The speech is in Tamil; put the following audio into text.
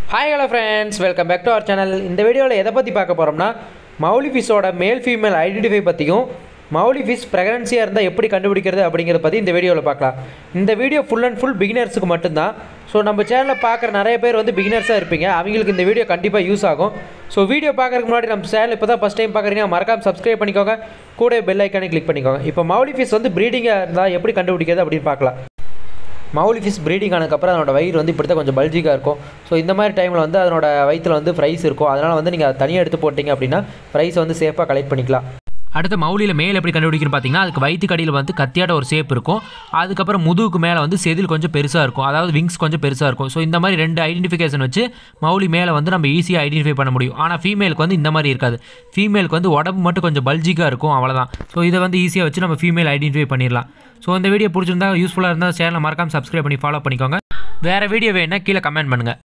hi hello friends welcome back to our channel இந்த வீடியோவில் எதை பற்றி பார்க்க போகிறோம்னா மௌலி ஃபிஷ்ஷோட மேல் ஃபீமேல் ஐடென்டிஃபை பற்றியும் மௌலி ஃபிஷ் ப்ரெக்னன்சியாக இருந்தால் எப்படி கண்டுபிடிக்கிறது அப்படிங்கிறத பற்றி இந்த வீடியோவில் பார்க்கலாம் இந்த வீடியோ ஃபுல் அண்ட் ஃபுல் பிகினர்ஸுக்கு மட்டும்தான் ஸோ நம்ம சேனலில் பார்க்குற நிறைய பேர் வந்து பிகினர்ஸாக இருப்பீங்க அவங்களுக்கு இந்த வீடியோ கண்டிப்பாக யூஸ் ஆகும் ஸோ வீடியோ பார்க்கறதுக்கு முன்னாடி நம்ம சேனல் இப்போ தான் ஃபஸ்ட் டைம் பார்க்குறீங்க மறக்காம சப்ஸ்கிரைப் பண்ணிக்கோங்க கூட பெல் ஐக்கானே கிளிக் பண்ணிக்கோங்க இப்போ மௌலி ஃபிஷ் வந்து ப்ரீடிங்காக இருந்தால் எப்படி கண்டுபிடிக்கிறது அப்படின்னு பார்க்கலாம் மௌலி ஃபிஷ் ப்ரீடிங் ஆனதுக்கப்புறம் அதனோட வயிறு வந்து இப்படி தான் கொஞ்சம் பல்ஜிக்காக இருக்கும் ஸோ இந்த மாதிரி டைமில் வந்து அதனோட வயிற்றில் வந்து ஃப்ரைஸ் இருக்கும் அதனால் வந்து நீங்கள் அதை தனியாக எடுத்து போட்டிங்க அப்படின்னா ஃப்ரைஸை வந்து சேஃபாக கலெக்ட் பண்ணிக்கலாம் அடுத்து மௌலியில் மேல் எப்படி கண்டுபிடிக்கணும் பார்த்தீங்கன்னா அதுக்கு வயிற்று கடியில் வந்து கத்தியாட ஒரு ஷேப் இருக்கும் அதுக்கப்புறம் முதுகுக்கு மேலே வந்து செதில் கொஞ்சம் பெருசாக இருக்கும் அதாவது விங்ஸ் கொஞ்சம் பெருசாக இருக்கும் ஸோ இந்த மாதிரி ரெண்டு ஐடென்டிஃபிகேஷன் வச்சு மௌலி மேலே வந்து நம்ம ஈஸியாக ஐடென்டிஃபை பண்ண முடியும் ஆனால் ஃபீமேலுக்கு வந்து இந்த மாதிரி இருக்காது ஃபீமேலுக்கு வந்து உடம்பு மட்டும் கொஞ்சம் பல்ஜிக்காக இருக்கும் அவ்வளோதான் ஸோ இதை வந்து ஈஸியாக வச்சு நம்ம ஃபீமேல் ஐடென்டிஃபை பண்ணிடலாம் ஸோ இந்த வீடியோ பிடிச்சிருந்தா யூஸ்ஃபுல்லாக இருந்தால் சேனலை மறக்காம சப்ஸ்கிரைப் பண்ணி ஃபாலோ பண்ணிக்கோங்க வேறு வீடியோ வேணால் கீழே கமெண்ட் பண்ணுங்கள்